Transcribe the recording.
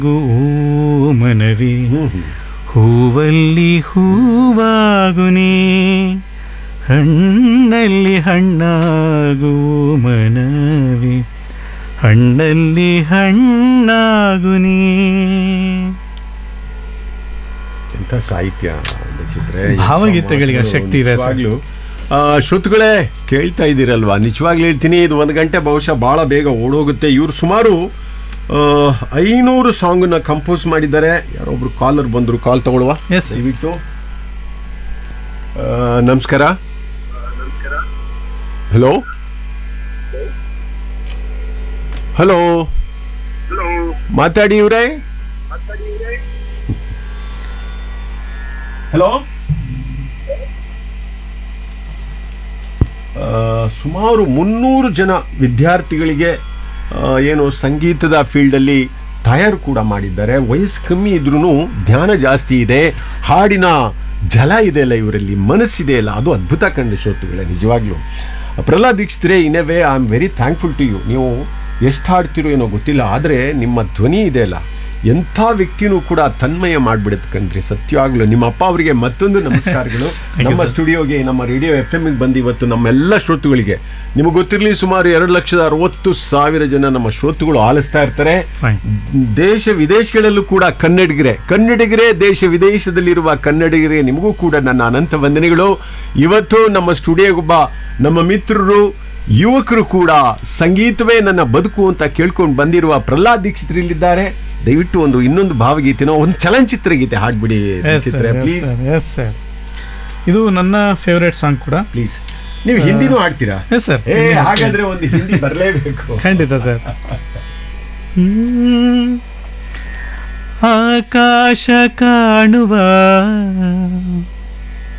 ಗೋ ಮನವಿ ಹೂವಲ್ಲಿ ಹೂವಾಗುನಿ ಹಣ್ಣಲ್ಲಿ ಹಣ್ಣಾಗು ಮನವಿ ಹಣ್ಣಲ್ಲಿ ಹಣ್ಣಾಗುನಿ ಎಂಥ ಸಾಹಿತ್ಯ ಚಿತ್ರೆ ಭಾವಗೀತೆಗಳಿಗೆ ಶಕ್ತಿ ಇದೆ ಸರ್. ನಿಜವಾಗ್ಲೂ ಆ, ಶ್ರೋತೃಗಳೇ ಕೇಳ್ತಾ ಇದ್ದೀರಲ್ವಾ ನಿಜವಾಗ್ಲೂ ಹೇಳ್ತೀನಿ ಇದು ಒಂದು ಗಂಟೆ ಬಹುಶಃ ಭಾಳ ಬೇಗ ಓಡೋಗುತ್ತೆ ಇವರು ಸುಮಾರು ಆ, ಐನೂರು ಸಾಂಗನ್ನ ಕಂಪೋಸ್ ಮಾಡಿದ್ದಾರೆ ಯಾರೊಬ್ರು ಕಾಲರ್ ಬಂದರು ಕಾಲ್ ತಗೊಳ್ಳುವ Yes, sir. ದಯವಿಟ್ಟು ಆ, ನಮಸ್ಕಾರ ಹಲೋ ಹಲೋ ಮಾತಾಡಿ ಇವ್ರೆ ಹಲೋ ಆ, ಸುಮಾರು ಮುನ್ನೂರು ಜನ ವಿದ್ಯಾರ್ಥಿಗಳಿಗೆ ಆ, ಏನು ಸಂಗೀತದ ಫೀಲ್ಡಲ್ಲಿ ತಯಾರು ಕೂಡ ಮಾಡಿದ್ದಾರೆ ವಯಸ್ಸು ಕಮ್ಮಿ ಇದ್ರೂ ಧ್ಯಾನ ಜಾಸ್ತಿ ಇದೆ ಹಾಡಿನ ಜಲ ಇದೆಯಲ್ಲ ಇವರಲ್ಲಿ ಮನಸ್ಸಿದೆ ಅಲ್ಲ ಅದು ಅದ್ಭುತ ಕಂಡ ಶ್ರೋತೃಗಳೇ ನಿಜವಾಗ್ಲೂ ಪ್ರಹ್ಲಾದ್ ದೀಕ್ಷಿತ್ರೆ in a way I am very thankful to you ನೀವು ಎಷ್ಟು ಹಾಡ್ತಿರೋ ಏನೋ ಗೊತ್ತಿಲ್ಲ ಆದರೆ ನಿಮ್ಮ ಧ್ವನಿ ಇದೆ ಅಲ್ಲ ಎಂಥ ವ್ಯಕ್ತಿನೂ ಕೂಡ ತನ್ಮಯ ಮಾಡ್ಬಿಡುತ್ತೆ ಕಣ್ರಿ ಸತ್ಯವಾಗ್ಲೂ ನಿಮ್ಮ ಅಪ್ಪ ಅವರಿಗೆ ಮತ್ತೊಂದು ನಮಸ್ಕಾರಗಳು you, ನಮ್ಮ sir. ಸ್ಟುಡಿಯೋಗೆ ನಮ್ಮ ರೇಡಿಯೋ ಎಫ್ ಎಮ್ ಬಂದು ಇವತ್ತು ನಮ್ಮೆಲ್ಲ ಶ್ರೋತೃಗಳಿಗೆ ನಿಮಗೆ ಗೊತ್ತಿರಲಿ ಸುಮಾರು ಎರಡು ಲಕ್ಷದ ಅರವತ್ತು ಸಾವಿರ ಜನ ನಮ್ಮ ಶ್ರೋತೃಗಳು ಆಲಿಸ್ತಾ ಇರ್ತಾರೆ Fine. ದೇಶ ವಿದೇಶಗಳಲ್ಲೂ ಕೂಡ ಕನ್ನಡಿಗರೇ ಕನ್ನಡಿಗರೇ ದೇಶ ವಿದೇಶದಲ್ಲಿರುವ ಕನ್ನಡಿಗರೇ ನಿಮಗೂ ಕೂಡ ನನ್ನ ಅನಂತ ವಂದನೆಗಳು ಇವತ್ತು ನಮ್ಮ ಸ್ಟುಡಿಯೋಗೊಬ್ಬ ನಮ್ಮ ಮಿತ್ರರು ಯುವಕರು ಕೂಡ ಸಂಗೀತವೇ ನನ್ನ ಬದುಕು ಅಂತ ಕೇಳ್ಕೊಂಡು ಬಂದಿರುವ ಪ್ರಹ್ಲಾದ್ ದೀಕ್ಷಿತರು ಇಲ್ಲಿದ್ದಾರೆ ದಯವಿಟ್ಟು ಒಂದು ಇನ್ನೊಂದು ಭಾವಗೀತೆನೋ ಒಂದು ಚಲನಚಿತ್ರ ಗೀತೆ ಹಾಡ್ಬಿಡಿ yes sir please yes sir ಇದು ನನ್ನ ಫೇವ್ರೇಟ್ ಸಾಂಗ್ ಕೂಡ ಪ್ಲೀಸ್ ನೀವು ಹಿಂದಿನೂ ಹಾಡ್ತೀರಾ ಎಸ್ ಸರ್ ಏ ಹಾಗಾದ್ರೆ ಒಂದು ಹಿಂದಿ ಬರಲೇಬೇಕು ಖಂಡಿತ ಸರ್ ಹ್ಮ್. ಆಕಾಶ ಕಾಣುವ